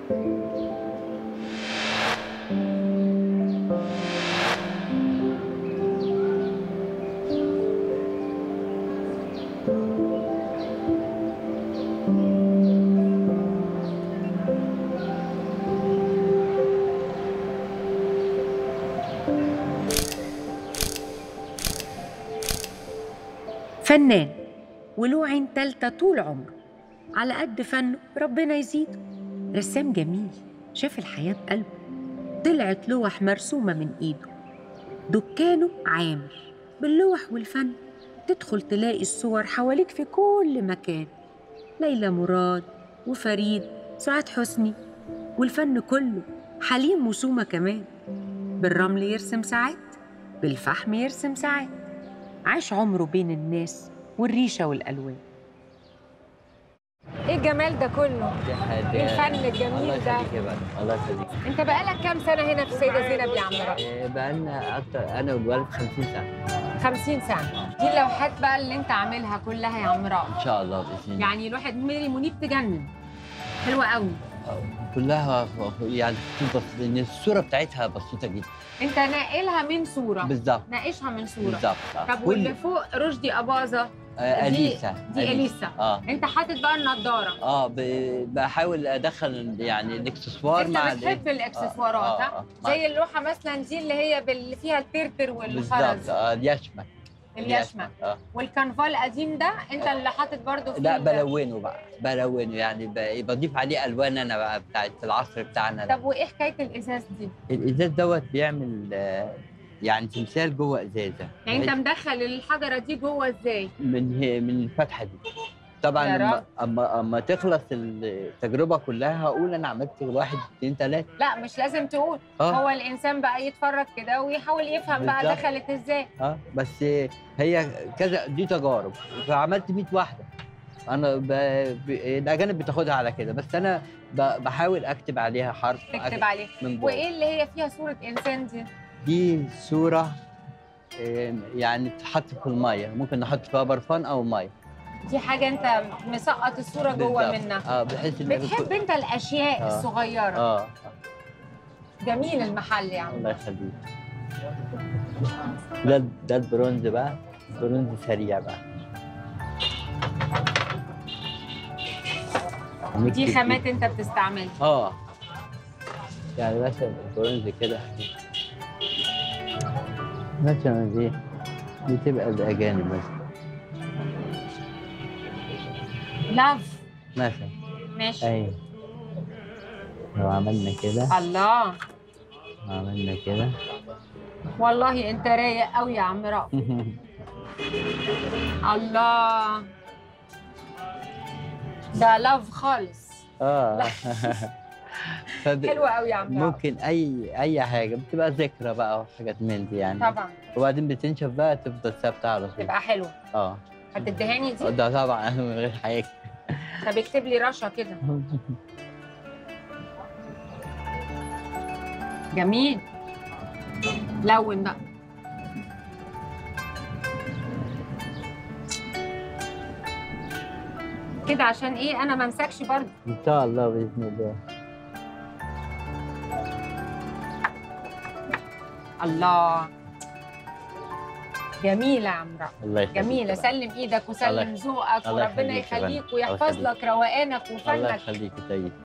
فنان وله عين تالتة طول عمره على قد فنه ربنا يزيده رسام جميل شاف الحياة بقلبه طلعت لوح مرسومة من إيده دكانه عامر باللوح والفن تدخل تلاقي الصور حواليك في كل مكان ليلى مراد وفريد سعاد حسني والفن كله حليم وسومة كمان بالرمل يرسم ساعات بالفحم يرسم ساعات عاش عمره بين الناس والريشة والألوان ايه الجمال ده كله ايه الفن الجميل ده. الله يخليك انت بقالك كام سنه هنا في السيده زينب يا عم رأي بقى لنا اكتر انا والوالد 50 سنه 50 سنه دي اللوحات بقى اللي انت عاملها كلها يا عم رأي ان شاء الله باذن الله يعني لوحه ميري منيب تجنن حلوه قوي كلها يعني بسيطه لان الصوره بتاعتها بسيطه جدا انت ناقلها من صوره بالظبط ناقشها من صوره بالظبط آه. طب كل- واللي فوق رشدي اباظه آه، دي- اليسا دي اليسا اه انت حاطط بقى النضاره اه ب- بحاول ادخل يعني الاكسسوار انت مع بتحب الاكسسوارات آه، ها آه، زي اللوحه مثلا دي اللي هي اللي فيها البربر والخرز بالظبط اه اليشمك اليشمك اه والكنفال القديم ده انت اللي حاطط برضو فيه لا ال- بلونه بقى بلونه يعني ب- بضيف عليه الوان انا بقى بتاعت العصر بتاعنا ده طب وايه حكايه الازاز دي؟ الازاز دوت بيعمل آه، يعني تمثال جوه ازازه يعني انت بحيث مدخل الحجره دي جوه ازاي؟ من هي من الفتحه دي طبعا يا لما رب. اما اما تخلص التجربه كلها هقول انا عملت واحد اثنين ثلاثه لا مش لازم تقول اه هو الانسان بقى يتفرج كده ويحاول يفهم بقى بالظبط. دخلت ازاي اه بس هي كذا دي تجارب فعملت 100 واحده انا ب... ب... الاجانب بتاخدها على كده بس انا ب... بحاول اكتب عليها حرف تكتب عليه من جوه وايه اللي هي فيها صوره انسان دي؟ دي صوره آه، يعني تتحط في الميه ممكن نحط فيها برفان او ميه دي حاجه انت مسقط الصوره جوه بالظبط. منها اه بحيث ان بتحب انت الاشياء آه. الصغيره اه جميل المحل يا عم الله يخليك ده ده البرونز بقى برونز سريع بقى دي نكتب خامات فيه. انت بتستعملها اه يعني مثلا البرونز كده مثلا دي دي تبقى الأجانب مثلا لاف مثلا ماشي أيوة لو عملنا كده الله وعملنا كده والله انت رايق قوي يا عم رأف الله ده لاف خالص اه فب... حلوة قوي يا عم رأف ممكن اي اي حاجه بتبقى ذكرى بقى وحاجات من دي يعني طبعا وبعدين بتنشف بقى تفضل ثابته على طول تبقى حلوة اه هتدهاني دي ده طبعا من غير حاجه طب اكتب لي رشا كده جميل لون بقى كده عشان ايه انا ما امسكش برضه ان شاء الله باذن الله الله جميلة يا عم رأف الله يخليك جميلة بقى. سلم ايدك وسلم الله- ذوقك الله وربنا يخليك يا يخليك بنت. ويحفظ الله لك روقانك الله وفنك يخليك يا سيدي